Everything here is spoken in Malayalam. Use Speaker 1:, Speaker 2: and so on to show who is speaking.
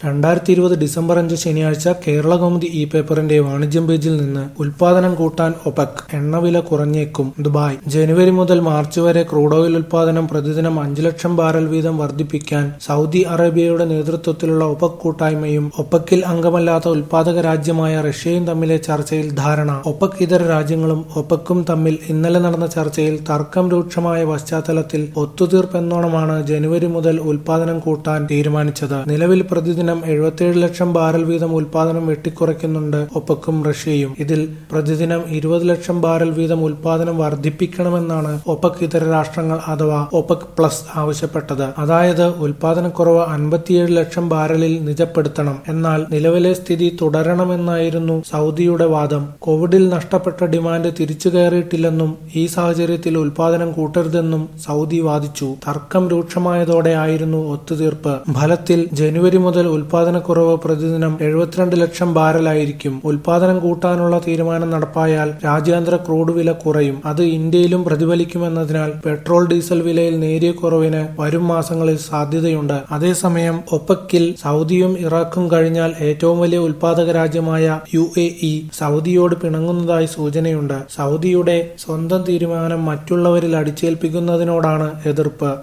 Speaker 1: രണ്ടായിരത്തി ഇരുപത് ഡിസംബർ അഞ്ച് ശനിയാഴ്ച കേരളകൗമുദി ഇ പേപ്പറിന്റെ വാണിജ്യം പേജിൽ നിന്ന് ഉൽപാദനം കൂട്ടാൻ ഒപെക് എണ്ണവില കുറഞ്ഞേക്കും ദുബായ് ജനുവരി മുതൽ മാർച്ച് വരെ ക്രൂഡ് ഓയിൽ ഉൽപാദനം പ്രതിദിനം അഞ്ച് ലക്ഷം ബാരൽ വീതം വർദ്ധിപ്പിക്കാൻ സൗദി അറേബ്യയുടെ നേതൃത്വത്തിലുള്ള ഒപെക് കൂട്ടായ്മയും ഒപെക്കിൽ അംഗമല്ലാത്ത ഉൽപാദക രാജ്യമായ റഷ്യയും തമ്മിലെ ചർച്ചയിൽ ധാരണ ഒപെക് ഇതര രാജ്യങ്ങളും ഒപെക്കും തമ്മിൽ ഇന്നലെ നടന്ന ചർച്ചയിൽ തർക്കം രൂക്ഷമായ പശ്ചാത്തലത്തിൽ ഒത്തുതീർപ്പെന്നോണമാണ് ജനുവരി മുതൽ ഉൽപാദനം കൂട്ടാൻ തീരുമാനിച്ചത് നിലവിൽ പ്രതിദിനം എഴുപത്തിയേഴ് ലക്ഷം ബാരൽ വീതം ഉൽപാദനം വെട്ടിക്കുറയ്ക്കുന്നുണ്ട് ഒപ്പക്കും റഷ്യയും ഇതിൽ പ്രതിദിനം ഇരുപത് ലക്ഷം ബാരൽ വീതം ഉൽപാദനം വർദ്ധിപ്പിക്കണമെന്നാണ് ഒപെക് ഇതര രാഷ്ട്രങ്ങൾ അഥവാ ഒപെക് പ്ലസ് ആവശ്യപ്പെട്ടത് അതായത് ഉൽപാദനക്കുറവ് അൻപത്തിയേഴ് ലക്ഷം ബാരലിൽ നിജപ്പെടുത്തണം എന്നാൽ നിലവിലെ സ്ഥിതി തുടരണമെന്നായിരുന്നു സൗദിയുടെ വാദം കോവിഡിൽ നഷ്ടപ്പെട്ട ഡിമാൻഡ് തിരിച്ചു കയറിയിട്ടില്ലെന്നും ഈ സാഹചര്യത്തിൽ ഉൽപാദനം കൂട്ടരുതെന്നും സൗദി വാദിച്ചു തർക്കം രൂക്ഷമായതോടെ ആയിരുന്നു ഒത്തുതീർപ്പ് ഫലത്തിൽ ജനുവരി മുതൽ ഉൽപാദനക്കുറവ് പ്രതിദിനം എഴുപത്തിരണ്ട് ലക്ഷം ബാരലായിരിക്കും ഉൽപാദനം കൂട്ടാനുള്ള തീരുമാനം നടപ്പായാൽ രാജ്യാന്തര ക്രൂഡ് വില കുറയും അത് ഇന്ത്യയിലും പ്രതിഫലിക്കുമെന്നതിനാൽ പെട്രോൾ ഡീസൽ വിലയിൽ നേരിയ കുറവിന് വരും മാസങ്ങളിൽ സാധ്യതയുണ്ട് അതേസമയം ഒപ്പക്കിൽ സൗദിയും ഇറാഖും കഴിഞ്ഞാൽ ഏറ്റവും വലിയ ഉൽപാദക രാജ്യമായ യു എ ഇ സൗദിയോട് പിണങ്ങുന്നതായി സൂചനയുണ്ട് സൗദിയുടെ സ്വന്തം തീരുമാനം മറ്റുള്ളവരിൽ അടിച്ചേൽപ്പിക്കുന്നതിനോടാണ് എതിർപ്പ്